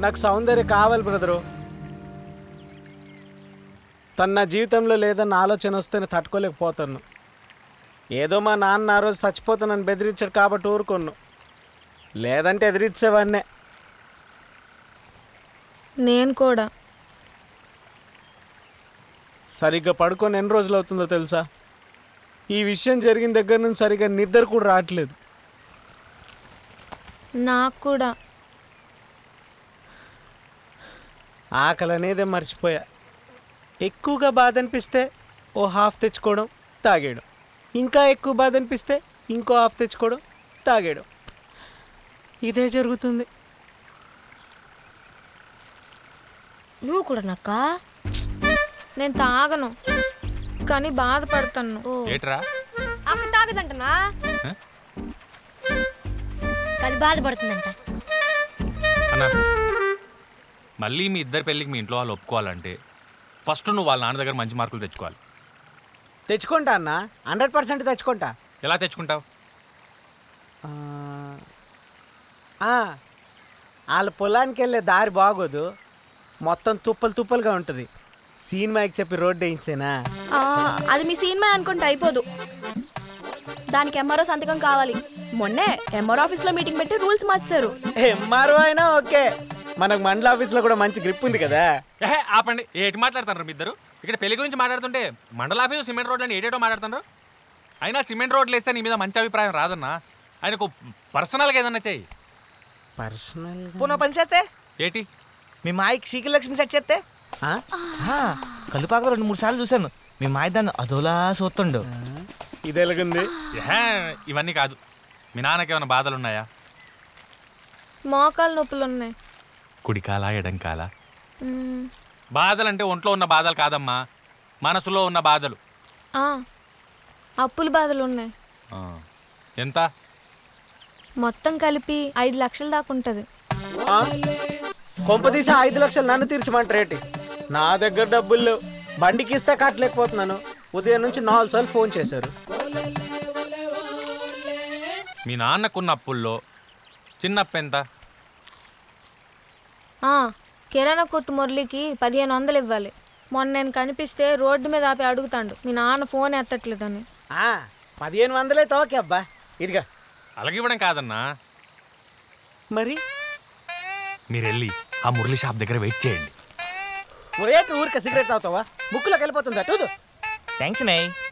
నాకు సౌందర్య కావాలి బ్రదరు తన నా జీవితంలో లేదన్న ఆలోచన వస్తేనే తట్టుకోలేకపోతాను ఏదో మా నాన్న ఆ రోజు చచ్చిపోతానని బెదిరించాడు కాబట్టి ఊరుకోను లేదంటే ఎదిరించేవాడినే నేను కూడా సరిగ్గా పడుకొని ఎన్ని రోజులు అవుతుందో తెలుసా ఈ విషయం జరిగిన దగ్గర నుంచి సరిగ్గా నిద్ర కూడా రావట్లేదు నాకు కూడా ఆకలి అనేదే మర్చిపోయా ఎక్కువగా బాధ అనిపిస్తే ఓ హాఫ్ తెచ్చుకోవడం తాగేయడం ఇంకా ఎక్కువ బాధ అనిపిస్తే ఇంకో హాఫ్ తెచ్చుకోవడం తాగేయడం ఇదే జరుగుతుంది నువ్వు కూడా నక్క నేను తాగను కానీ బాధపడతాను ఏట్రా అక్క తాగదంటనా హ? కానీ బాధపడుతుందంట అన్నా మళ్ళీ మీ ఇద్దరి పెళ్ళికి మీ ఇంట్లో వాళ్ళు ఒప్పుకోవాలంటే ఫస్ట్ నువ్వు వాళ్ళ నాన్న దగ్గర మంచి మార్కులు తెచ్చుకోవాలి తెచ్చుకుంటా అన్న హండ్రెడ్ పర్సెంట్ తెచ్చుకుంటా ఎలా తెచ్చుకుంటావు ఆ, ఆ, వాళ్ళ పొలానికి వెళ్ళే దారి బాగోదు మొత్తం తుప్పలు తుప్పలుగా ఉంటుంది సినిమాకి చెప్పి రోడ్డు వేయించేనా ఆ, అది మీ సినిమా అనుకుంటే అయిపోదు దానికి ఎంఆర్ఓ సంతకం కావాలి మొన్నే ఎంఆర్ఓ ఆఫీస్లో మీటింగ్ పెట్టి రూల్స్ మార్చారు ఎంఆర్ఓ అయినా ఓకే మనకు మండల ఆఫీస్లో కూడా మంచి గ్రిప్ ఉంది కదా ఏహే ఆపండి ఏటి మాట్లాడుతున్నారు మీ ఇద్దరు ఇక్కడ పెళ్లి గురించి మాట్లాడుతుంటే మండల ఆఫీసు సిమెంట్ రోడ్లని ఏటేటో మాట్లాడుతున్నారు అయినా సిమెంట్ రోడ్లు వేస్తే నీ మీద మంచి అభిప్రాయం రాదన్నా ఆయనకు పర్సనల్గా ఏదన్నా చెయ్యి పర్సనల్ పోనా పని చేస్తే ఏటి మీ మాయకి సీకిల్ లక్ష్మి సెట్ చేస్తే ఆ, కల్లుపాకలో రెండు మూడు సార్లు చూశాను మీ మాయ దాన్ని అదోలా చూస్తుండు ఇది ఎలాగుంది ఏహే ఇవన్నీ కాదు మీ నాన్నకి ఏమైనా బాధలు ఉన్నాయా మోకాలు నొప్పులు ఉన్నాయి కుడికాల ఎడంకాల మ్మ్. బాధలు అంటే ఒంట్లో ఉన్న బాధలు కాదమ్మా మనసులో ఉన్న బాధలు ఆ, అప్పుల బాధలు ఉన్నాయి ఆ. ఎంత మొత్తం కలిపి ఐదు లక్షల దాకా ఉంటుంది ఆ? కొంపదీసి ఐదు లక్షలు నన్ను తీర్చమంటారేటి నా దగ్గర డబ్బులు లేవు బండికి ఇస్తే కట్టలేకపోతున్నాను ఉదయం నుంచి నాలుగు సార్లు ఫోన్ చేశారు మీ నాన్నకున్న అప్పుల్లో చిన్నప్పు ఎంత ఆ, కిరాణా కొట్టు మురళికి పదిహేను వందలు ఇవ్వాలి మొన్న నేను కనిపిస్తే రోడ్డు మీద ఆపి అడుగుతాడు మీ నాన్న ఫోన్ ఎత్తట్లేదని ఆ, పదిహేను వందలైతే ఓకే అబ్బా ఇదిగా అలాగే ఇవ్వడం కాదన్నా మరి మీరు వెళ్ళి ఆ మురళి షాప్ దగ్గర వెయిట్ చేయండి ఒరేటి ఊరికే సిగరెట్ తాగుతావా ముక్కులోకి వెళ్ళిపోతుందా చూదు థ్యాంక్స్ నై